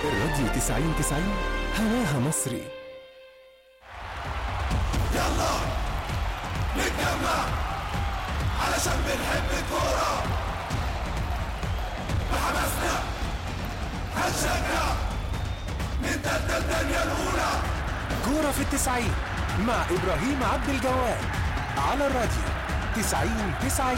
الراديو 90 90 هواها مصري يلا نتجمع علشان بنحب الكورة بحماسنا هنشجع نتقدم الدنيا الأولى كورة في التسعين مع إبراهيم عبد الجواد على الراديو 90 90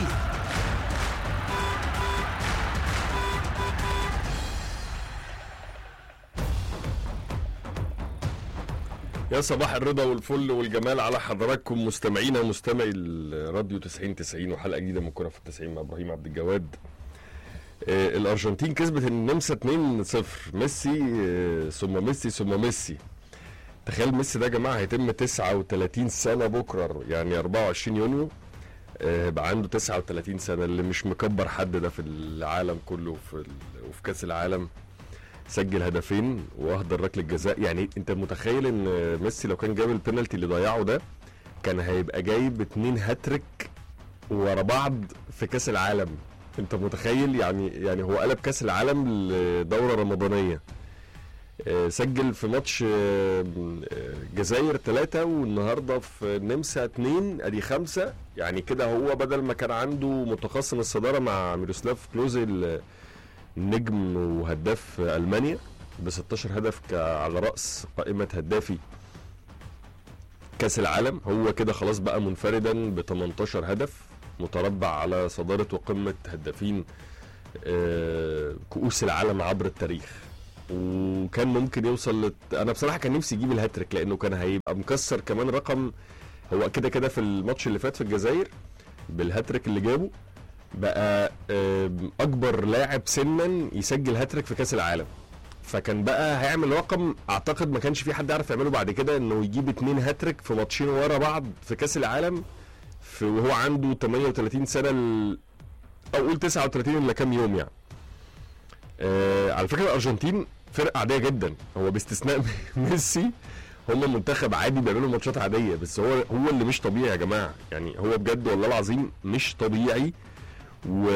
يا صباح الرضا والفل والجمال على حضراتكم مستمعينا ومستمعي الراديو 90 90 وحلقه جديده من كره في التسعين مع ابراهيم عبد الجواد آه الارجنتين كسبت النمسا 2-0 ميسي آه ثم ميسي ثم ميسي تخيل ميسي ده يا جماعه هيتم 39 سنه بكره يعني 24 يونيو آه بقى عنده 39 سنه اللي مش مكبر حد ده في العالم كله في ال- وفي كاس العالم سجل هدفين واهدر ركله جزاء يعني انت متخيل ان ميسي لو كان جاب البينالتي اللي ضيعه ده كان هيبقى جايب اتنين هاتريك ورا بعض في كاس العالم انت متخيل يعني يعني هو قلب كاس العالم لدوره رمضانيه آه، سجل في ماتش آه، آه، جزائر ثلاثة والنهارده في النمسا اثنين ادي خمسة يعني كده هو بدل ما كان عنده متقاسم الصدارة مع ميروسلاف كلوزي ال- النجم وهداف المانيا ب 16 هدف ك- على راس قائمه هدافي كاس العالم هو كده خلاص بقى منفردا ب 18 هدف متربع على صداره وقمه هدافين آه، كؤوس العالم عبر التاريخ وكان ممكن يوصل لت... انا بصراحه كان نفسي يجيب الهاتريك لانه كان هيبقى مكسر كمان رقم هو كده كده في الماتش اللي فات في الجزائر بالهاتريك اللي جابه بقى آم، اكبر لاعب سنا يسجل هاتريك في كاس العالم فكان بقى هيعمل رقم اعتقد ما كانش في حد يعرف يعمله بعد كده انه يجيب اتنين هاتريك في ماتشين ورا بعض في كاس العالم في وهو عنده 38 سنه ال... او قول 39 الا كام يوم يعني آه على فكره الارجنتين فرقه عاديه جدا هو باستثناء ميسي هم منتخب عادي بيعملوا ماتشات عاديه بس هو هو اللي مش طبيعي يا جماعه يعني هو بجد والله العظيم مش طبيعي و...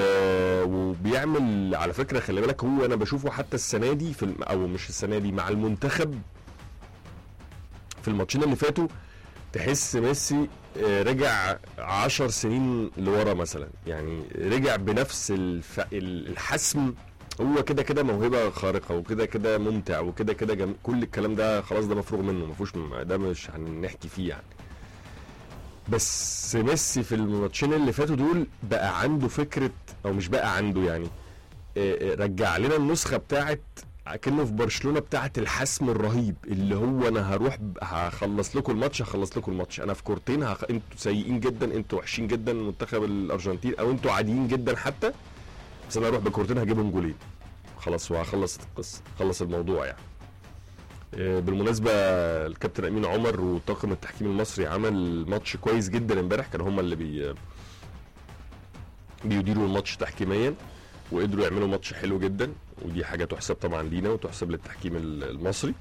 وبيعمل على فكره خلي بالك هو انا بشوفه حتى السنه دي في الم... او مش السنه دي مع المنتخب في الماتشين اللي فاتوا تحس ميسي آه، رجع عشر سنين لورا مثلا يعني رجع بنفس الف... ال- الحسم هو كده كده موهبه خارقه وكده كده ممتع وكده كده جم... كل الكلام ده خلاص ده مفروغ منه ما فيهوش ده مش هنحكي فيه يعني بس ميسي في الماتشين اللي فاتوا دول بقى عنده فكره او مش بقى عنده يعني آه، آه، رجع لنا النسخه بتاعت كأنه في برشلونه بتاعت الحسم الرهيب اللي هو انا هروح ب- هخلص لكم الماتش هخلص لكم الماتش انا في كورتين هخ... انتوا سيئين جدا انتوا وحشين جدا منتخب الارجنتين او انتوا عاديين جدا حتى بس انا هروح بكورتين هجيبهم جولين خلاص وهخلص القصه خلص الموضوع يعني آه، بالمناسبة الكابتن أمين عمر وطاقم التحكيم المصري عمل ماتش كويس جدا امبارح كانوا هم اللي بي بيديروا الماتش تحكيميا وقدروا يعملوا ماتش حلو جدا ودي حاجة تحسب طبعا لينا وتحسب للتحكيم ال- المصري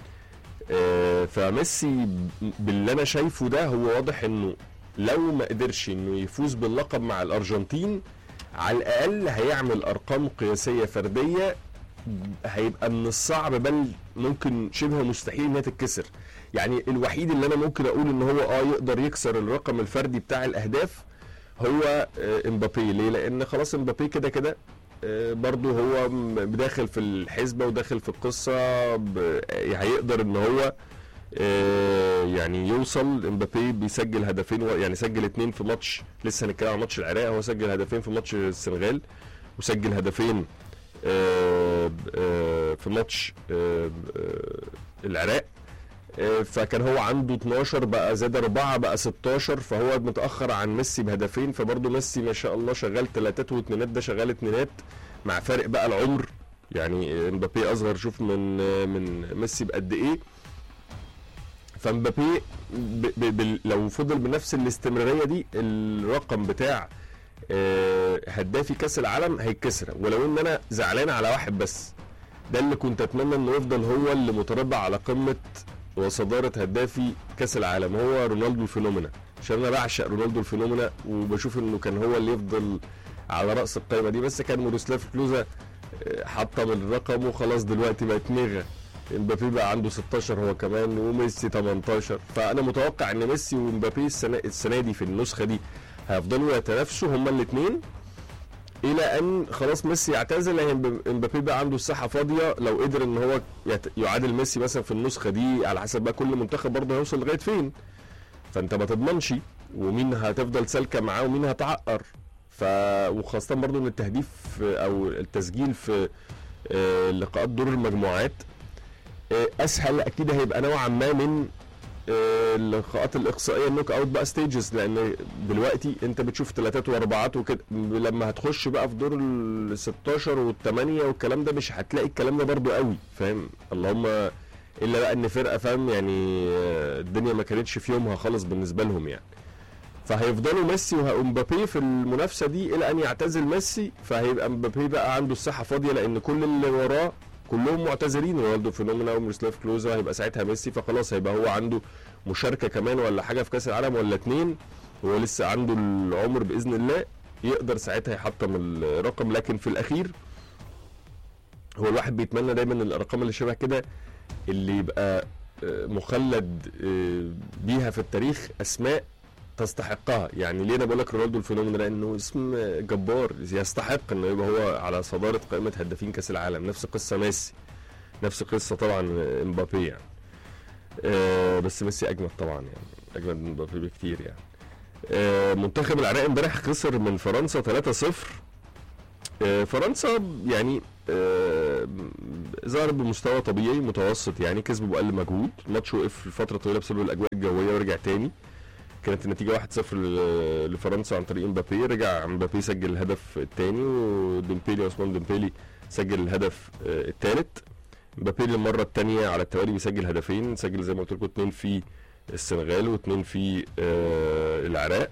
آه، فميسي باللي أنا شايفه ده هو واضح إنه لو ما قدرش إنه يفوز باللقب مع الأرجنتين على الأقل هيعمل أرقام قياسية فردية هيبقى من الصعب بل ممكن شبه مستحيل انها تتكسر يعني الوحيد اللي انا ممكن اقول ان هو اه يقدر يكسر الرقم الفردي بتاع الاهداف هو آه، امبابي ليه لان خلاص امبابي كده كده آه، برضو هو م- داخل في الحسبه وداخل في القصه ب- هيقدر ان هو آه، يعني يوصل امبابي بيسجل هدفين و- يعني سجل اتنين في ماتش لسه هنتكلم عن ماتش العراق هو سجل هدفين في ماتش السنغال وسجل هدفين آه، آه، في ماتش آه، آه، العراق آه، فكان هو عنده 12 بقى زاد أربعة بقى 16 فهو متأخر عن ميسي بهدفين فبرضه ميسي ما شاء الله شغال تلاتات واتنينات ده شغال اتنينات مع فارق بقى العمر يعني امبابي أصغر شوف من آه، من ميسي بقد إيه فامبابي ب- ب- بال- لو فضل بنفس الاستمرارية دي الرقم بتاع آه، هدافي كاس العالم هيتكسر ولو ان انا زعلان على واحد بس ده اللي كنت اتمنى انه يفضل هو اللي متربع على قمه وصداره هدافي كاس العالم هو رونالدو الفينومينا عشان انا بعشق رونالدو الفينومينا وبشوف انه كان هو اللي يفضل على راس القائمه دي بس كان ميروسلاف كلوزا آه، حطم الرقم وخلاص دلوقتي بقت ميغا امبابي بقى عنده 16 هو كمان وميسي 18 فانا متوقع ان ميسي ومبابي السنه السنه دي في النسخه دي هيفضلوا يتنافسوا هما الاثنين الى ان خلاص ميسي يعتزل لان امب- امبابي بقى عنده الساحه فاضيه لو قدر ان هو يت- يعادل ميسي مثلا في النسخه دي على حسب بقى كل منتخب برضه هيوصل لغايه فين فانت ما تضمنش ومين هتفضل سالكه معاه ومين هتعقر ف وخاصه برضه ان التهديف او التسجيل في آه، لقاءات دور المجموعات آه، اسهل اكيد هيبقى نوعا ما من آه، اللقاءات الاقصائيه النوك اوت بقى ستيجز لان دلوقتي انت بتشوف ثلاثات واربعات وكده لما هتخش بقى في دور ال 16 والثمانيه والكلام ده مش هتلاقي الكلام ده برضو قوي فاهم اللهم الا بقى ان فرقه فاهم يعني آه، الدنيا ما كانتش في يومها خالص بالنسبه لهم يعني فهيفضلوا ميسي ومبابي في المنافسه دي الى ان يعتزل ميسي فهيبقى مبابي بقى عنده الساحه فاضيه لان كل اللي وراه كلهم معتزلين رونالدو فينومينا وميروسلاف كلوزا هيبقى ساعتها ميسي فخلاص هيبقى هو عنده مشاركه كمان ولا حاجه في كاس العالم ولا اتنين هو لسه عنده العمر باذن الله يقدر ساعتها يحطم الرقم لكن في الاخير هو الواحد بيتمنى دايما الارقام اللي شبه كده اللي يبقى آه، مخلد آه، بيها في التاريخ اسماء تستحقها يعني ليه انا بقول لك رونالدو الفينومين لانه اسم جبار يستحق انه يبقى هو على صداره قائمه هدافين كاس العالم نفس قصه ميسي نفس قصه طبعا امبابي يعني آه بس ميسي اجمد طبعا يعني اجمد من امبابي بكتير يعني آه منتخب العراق امبارح خسر من فرنسا 3-0 آه فرنسا يعني آه ظهر بمستوى طبيعي متوسط يعني كسبوا باقل مجهود الماتش وقف لفتره طويله بسبب الاجواء الجويه ورجع تاني كانت النتيجه 1-0 ل- لفرنسا عن طريق امبابي رجع امبابي سجل الهدف الثاني وديمبيلي عثمان ديمبيلي سجل الهدف الثالث امبابي للمره الثانيه على التوالي بيسجل هدفين سجل زي ما قلت لكم اثنين في السنغال واثنين في آه، العراق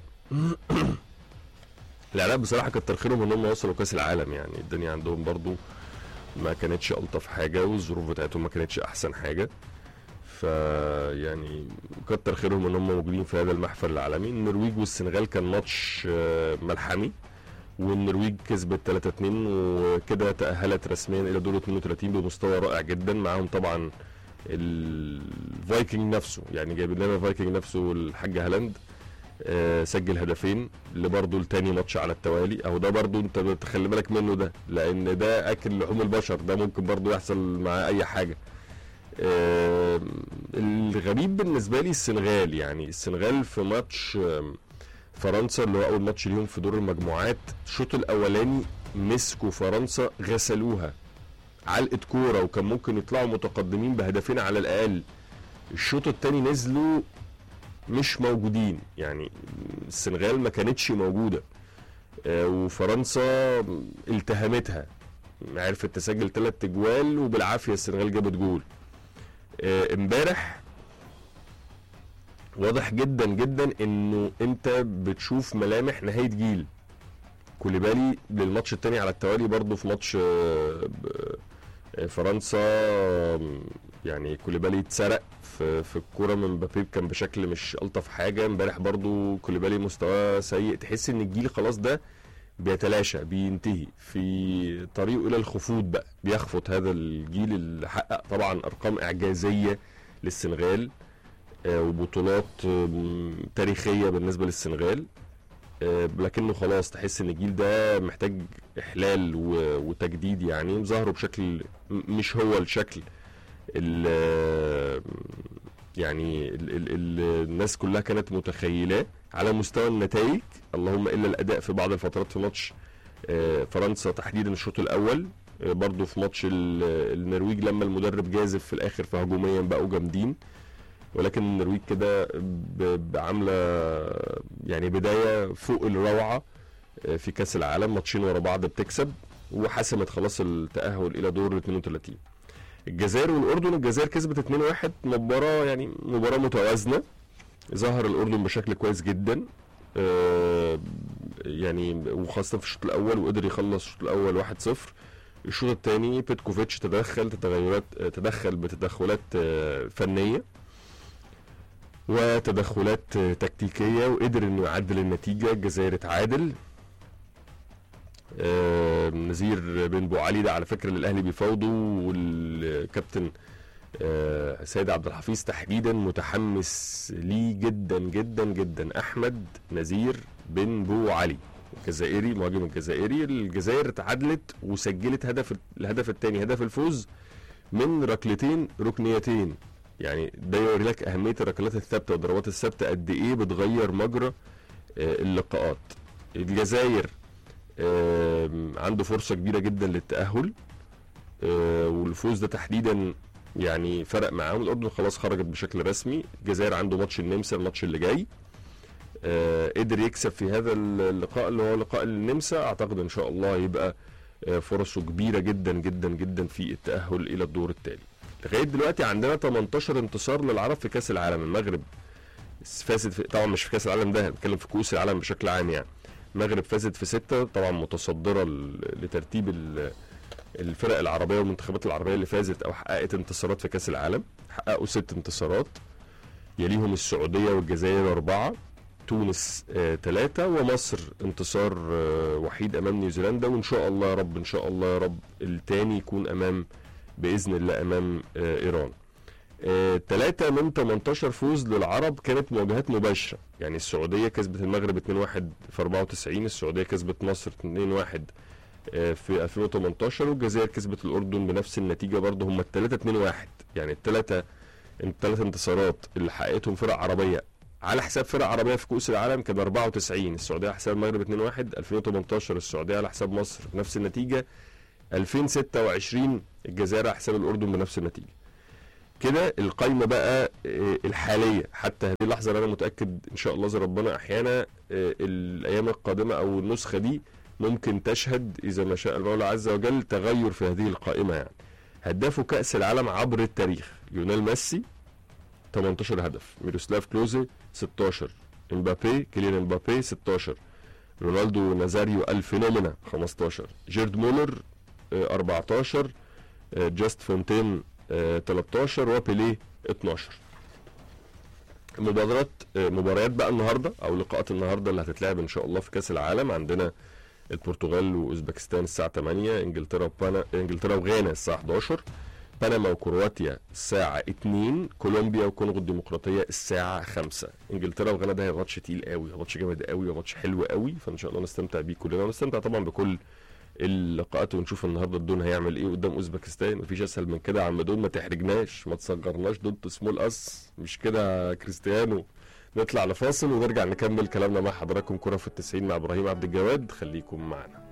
العراق بصراحه كتر خيرهم ان هم وصلوا كاس العالم يعني الدنيا عندهم برضو ما كانتش الطف حاجه والظروف بتاعتهم ما كانتش احسن حاجه فيعني كتر خيرهم ان هم موجودين في هذا المحفل العالمي النرويج والسنغال كان ماتش آه، ملحمي والنرويج كسبت 3 2 وكده تأهلت رسميا الى دور 32 بمستوى رائع جدا معاهم طبعا الفايكنج نفسه يعني جايبين لنا الفايكنج نفسه الحاج هالاند آه، سجل هدفين اللي برضه التاني ماتش على التوالي اهو ده برضه انت بتخلي بالك منه ده لان ده اكل لحوم البشر ده ممكن برضه يحصل معاه اي حاجه آه، الغريب بالنسبه لي السنغال يعني السنغال في ماتش آم، فرنسا اللي هو اول ماتش ليهم في دور المجموعات الشوط الاولاني مسكوا فرنسا غسلوها علقه كوره وكان ممكن يطلعوا متقدمين بهدفين على الاقل الشوط الثاني نزلوا مش موجودين يعني السنغال ما كانتش موجوده آه، وفرنسا التهمتها عرفت تسجل ثلاث اجوال وبالعافيه السنغال جابت جول آه، امبارح واضح جدا جدا انه انت بتشوف ملامح نهايه جيل كوليبالي للماتش التاني على التوالي برضه في ماتش آه، ب- آه، فرنسا آم، يعني كوليبالي اتسرق في في الكوره من مبابي كان بشكل مش الطف حاجه امبارح برضه كوليبالي مستواه سيء تحس ان الجيل خلاص ده بيتلاشى بينتهي في طريقه الى الخفوت بقى بيخفت هذا الجيل اللي حقق طبعا ارقام اعجازيه للسنغال آه، وبطولات آم، تاريخيه بالنسبه للسنغال آه، لكنه خلاص تحس ان الجيل ده محتاج احلال و- وتجديد يعني ظهروا بشكل م- مش هو الشكل ال- يعني ال ال ال الناس كلها كانت متخيلاه على مستوى النتائج اللهم الا الاداء في بعض الفترات في ماتش آه، فرنسا تحديدا الشوط الاول آه، برضه في ماتش ال- النرويج لما المدرب جازف في الاخر فهجوميا بقوا جامدين ولكن النرويج كده ب- بعامله يعني بدايه فوق الروعه آه، في كاس العالم ماتشين ورا بعض بتكسب وحسمت خلاص التاهل الى دور ال 32 الجزائر والاردن الجزائر كسبت 2-1 مباراه يعني مباراه متوازنه ظهر الاردن بشكل كويس جدا آه، يعني وخاصه في الشوط الاول وقدر يخلص الشوط الاول 1-0 الشوط الثاني بيتكوفيتش تدخل تغيرات تدخل بتدخلات آه، فنيه وتدخلات آه، تكتيكيه وقدر انه يعدل النتيجه الجزائر اتعادل آه، نزير بن بو علي ده على فكره اللي الاهلي بيفاوضه والكابتن آه، سيد عبد الحفيظ تحديدا متحمس ليه جدا جدا جدا احمد نزير بن بو علي الجزائري مهاجم الجزائري الجزائر تعادلت وسجلت هدف الهدف الثاني هدف الفوز من ركلتين ركنيتين يعني ده يوري لك اهميه الركلات الثابته والضربات الثابته قد ايه بتغير مجرى آه، اللقاءات الجزائر آم، عنده فرصه كبيره جدا للتاهل آه، والفوز ده تحديدا يعني فرق معاهم الاردن خلاص خرجت بشكل رسمي الجزائر عنده ماتش النمسا الماتش اللي جاي آه، قدر يكسب في هذا اللقاء اللي هو لقاء النمسا اعتقد ان شاء الله يبقى آه، فرصه كبيره جدا جدا جدا في التاهل الى الدور التالي لغايه دلوقتي عندنا 18 انتصار للعرب في كاس العالم المغرب فازت في طبعا مش في كاس العالم ده بتكلم في كؤوس العالم بشكل عام يعني المغرب فازت في ستة طبعا متصدرة ل- لترتيب ال- الفرق العربية والمنتخبات العربية اللي فازت أو حققت انتصارات في كأس العالم حققوا ست انتصارات يليهم السعودية والجزائر أربعة تونس آه، ثلاثة ومصر انتصار آه، وحيد أمام نيوزيلندا وإن شاء الله يا رب إن شاء الله يا رب التاني يكون أمام بإذن الله أمام آه، إيران ثلاثة من 18 فوز للعرب كانت مواجهات مباشرة يعني السعودية كسبت المغرب 2-1 في 94 السعودية كسبت مصر 2-1 آه، في 2018 والجزائر كسبت الأردن بنفس النتيجة برضه هم الثلاثة 2-1 يعني الثلاثة الثلاث انتصارات اللي حققتهم فرق عربية على حساب فرق عربية في كؤوس العالم كان 94 السعودية على حساب المغرب 2-1 2018 السعودية على حساب مصر بنفس النتيجة 2026 الجزائر على حساب الأردن بنفس النتيجة كده القايمه بقى آه، الحاليه حتى هذه اللحظه اللي انا متاكد ان شاء الله اذا ربنا احيانا آه، الايام القادمه او النسخه دي ممكن تشهد اذا ما شاء المولى عز وجل تغير في هذه القائمه يعني هداف كاس العالم عبر التاريخ ليونيل ميسي 18 هدف ميروسلاف كلوزي 16 امبابي كيليان امبابي 16 رونالدو نازاريو الفينومينا 15 جيرد مولر آه، 14 آه، جاست فونتين آه، 13 وبيليه 12 مباريات آه، مباريات بقى النهارده او لقاءات النهارده اللي هتتلعب ان شاء الله في كاس العالم عندنا البرتغال واوزبكستان الساعه 8 انجلترا وبانا انجلترا وغانا الساعه 11 بنما وكرواتيا الساعة 2 كولومبيا والكونغو الديمقراطية الساعة 5 انجلترا وغانا ده هيبقى ماتش تقيل قوي ماتش جامد قوي وماتش حلو قوي فان شاء الله نستمتع بيه كلنا ونستمتع طبعا بكل اللقاءات ونشوف النهارده الدون هيعمل ايه قدام اوزبكستان مفيش اسهل من كده يا عم دون ما تحرجناش ما تصغرناش دونت سمول اس مش كده يا كريستيانو نطلع لفاصل ونرجع نكمل كلامنا مع حضراتكم كرة في التسعين مع ابراهيم عبد الجواد خليكم معنا